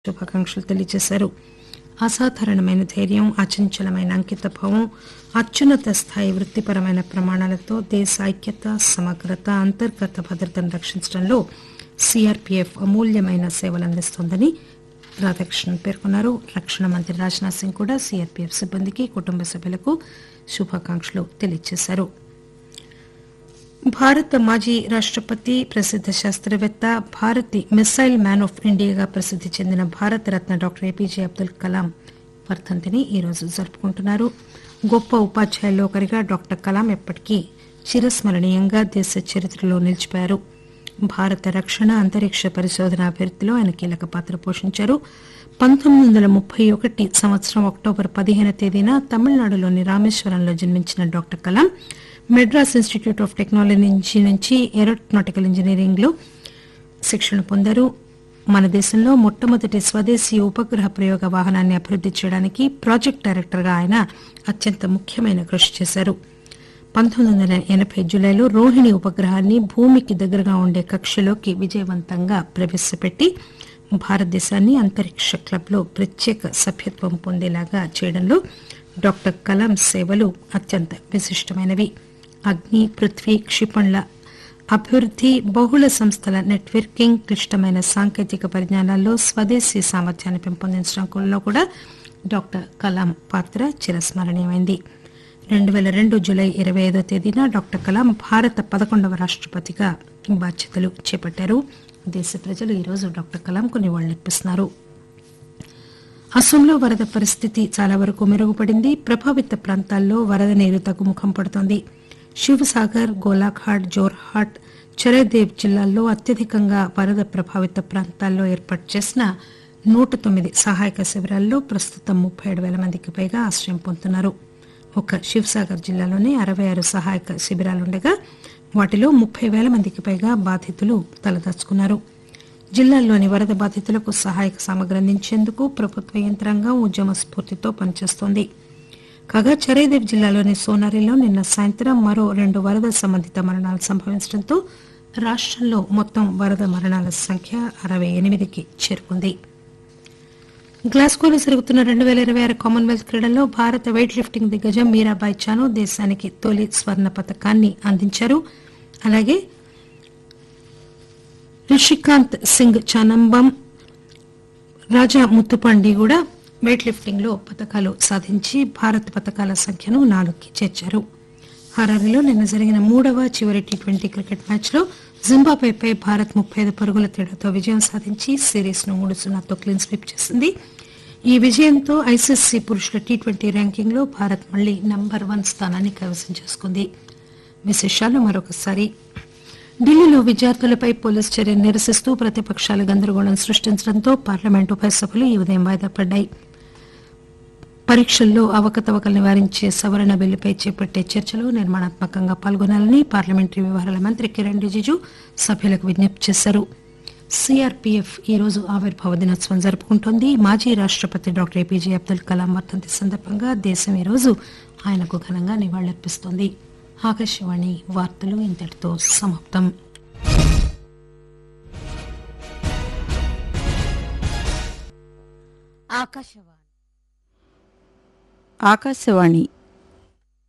శుభాకాంక్షలు తెలియజేశారు అసాధారణమైన ధైర్యం అచంచలమైన అంకితభావం అత్యున్నత స్థాయి వృత్తిపరమైన ప్రమాణాలతో దేశ ఐక్యత సమగ్రత అంతర్గత భద్రతను రక్షించడంలో సిఆర్పీఎఫ్ అమూల్యమైన సేవలు అందిస్తోందని రాధాకృష్ణన్ పేర్కొన్నారు రక్షణ మంత్రి రాజ్నాథ్ సింగ్ కూడా సిఆర్పీఎఫ్ సిబ్బందికి కుటుంబ సభ్యులకు శుభాకాంక్షలు తెలియజేశారు భారత మాజీ రాష్టపతి ప్రసిద్ధ శాస్త్రవేత్త భారతి మిసైల్ మ్యాన్ ఆఫ్ ఇండియాగా ప్రసిద్ది చెందిన భారతరత్న డాక్టర్ ఏపీజే అబ్దుల్ కలాం వర్ధంతిని ఈరోజు జరుపుకుంటున్నారు గొప్ప ఉపాధ్యాయుల్లో ఒకరిగా డాక్టర్ కలాం ఎప్పటికీ చిరస్మరణీయంగా దేశ చరిత్రలో నిలిచిపోయారు భారత రక్షణ అంతరిక్ష పరిశోధన అభివృద్దిలో ఆయన కీలక పాత్ర పోషించారు పంతొమ్మిది వందల ముప్పై ఒకటి సంవత్సరం అక్టోబర్ పదిహేను తేదీన తమిళనాడులోని రామేశ్వరంలో జన్మించిన doctor Kalam Madras institute of technology నుంచి ఏరోనాటికల్ ఇంజనీరింగ్ లో శిక్షణ పొందారు మన దేశంలో మొట్టమొదటి స్వదేశీ ఉపగ్రహ ప్రయోగ వాహనాన్ని అభివృద్ది చేయడానికి ప్రాజెక్ట్ డైరెక్టర్ గా ఆయన అత్యంత ముఖ్యమైన కృషి చేశారు పంతొమ్మిది వందల ఎనబై జులైలో రోహిణి ఉపగ్రహాన్ని భూమికి దగ్గరగా ఉండే కక్షలోకి విజయవంతంగా ప్రవేశపెట్టి భారతదేశాన్ని అంతరిక్ష క్లబ్ లో ప్రత్యేక సభ్యత్వం పొందేలాగా చేయడంలో డాక్టర్ కలాం సేవలు అత్యంత విశిష్టమైనవి అగ్ని పృథ్వీ క్షిపణుల అభివృద్ది బహుళ సంస్థల నెట్వర్కింగ్ క్లిష్టమైన సాంకేతిక పరిజ్ఞానాల్లో స్వదేశీ సామర్థ్యాన్ని పెంపొందించడంలో కూడా డాక్టర్ కలాం పాత్ర చిరస్మరణీయమైంది రెండు పేల రెండు జులై ఇరవై ఐదో తేదీన డాక్టర్ కలాం భారత పదకొండవ రాష్టపతిగా బాధ్యతలు చేపట్టారు దేశ ప్రజలు ఈరోజు డాక్టర్ కలాంకు నివాళులర్పిస్తున్నారు అస్సోంలో వరద పరిస్థితి చాలా వరకు మెరుగుపడింది ప్రభావిత ప్రాంతాల్లో వరద నీరు తగ్గుముఖం పడుతోంది శివసాగర్ గోలాఘాట్ జోర్హాట్ చరదేవ్ జిల్లాల్లో అత్యధికంగా వరద ప్రభావిత ప్రాంతాల్లో ఏర్పాటు చేసిన నూట తొమ్మిది సహాయక శిబిరాల్లో ప్రస్తుతం ముప్పై ఏడు వేల మందికి పైగా ఆశ్రయం పొందుతున్నారు ఒక శివసాగర్ జిల్లాలోనే అరవై ఆరు సహాయక శిబిరాలుండగా వాటిలో ముప్పై వేల మందికి పైగా బాధితులు తలదాచుకున్నారు జిల్లాల్లోని వరద బాధితులకు సహాయక సామగ్రి అందించేందుకు ప్రభుత్వ యంత్రాంగం ఉద్యమ స్ఫూర్తితో పనిచేస్తోంది కాగా చరేదేవ్ జిల్లాలోని సోనారిలో నిన్న సాయంత్రం మరో రెండు వరద సంబంధిత మరణాలు సంభవించడంతో రాష్టంలో మొత్తం వరద మరణాల సంఖ్య అరవై ఎనిమిదికి చేరుకుంది గ్లాస్గోలో జరుగుతున్న రెండు పేల ఇరవై ఆరు కామన్వెల్త్ క్రీడల్లో భారత వెయిట్ లిఫ్టింగ్ దిగ్గజం మీరాబాయ్ చాను దేశానికి తొలి స్వర్ణ పథకాన్ని అందించారు అలాగే రిషికాంత్ సింగ్ చానంబం రాజా ముత్తుపండి కూడా వెయిట్ లిఫ్టింగ్ లో పథకాలు సాధించి భారత్ పథకాల సంఖ్యను నాలుగుకి చేర్చారు హరారీలో నిన్న జరిగిన మూడవ చివరి టీ ట్వంటీ క్రికెట్ మ్యాచ్ లో జింబాబ్వేపై భారత్ ముప్పై ఐదు పరుగుల తేడాతో విజయం సాధించి సిరీస్ ను మూడు సున్నాతో క్లీన్ స్వీప్ చేసింది ఈ విజయంతో ఐసీసీ పురుషుల టీ ట్వంటీ ర్యాంకింగ్ లో భారత్ మళ్లీ నంబర్ వన్ స్థానాన్ని కైవసం చేసుకుంది విశేషాలు మరొకసారి ఢిల్లీలో విద్యార్థులపై పోలీసు చర్యను నిరసిస్తూ ప్రతిపక్షాలు గందరగోళం సృష్టించడంతో పార్లమెంటు ఉభయ సభలు ఈ ఉదయం వాయిదా పడ్డాయి పరీక్షల్లో అవకతవకలు నివారించే సవరణ బిల్లుపై చేపట్టే చర్చలో నిర్మాణాత్మకంగా పాల్గొనాలని పార్లమెంటరీ వ్యవహారాల మంత్రి కిరణ్ రిజిజు సభ్యులకు విజ్ఞప్తి చేశారు సిఆర్పీఎఫ్ ఈ రోజు ఆవిర్భావ దినోత్సవం జరుపుకుంటోంది మాజీ రాష్టపతి డాక్టర్ ఏపీజే అబ్దుల్ కలాం వర్ధంతి సందర్భంగా దేశం ఈ రోజు ఆయనకు ఘనంగా నివాళులర్పిస్తోంది ఆకాశవాణి వార్తలు ఇంతటితో సమాప్తం ఆకాశవాణి ఆకాశవాణి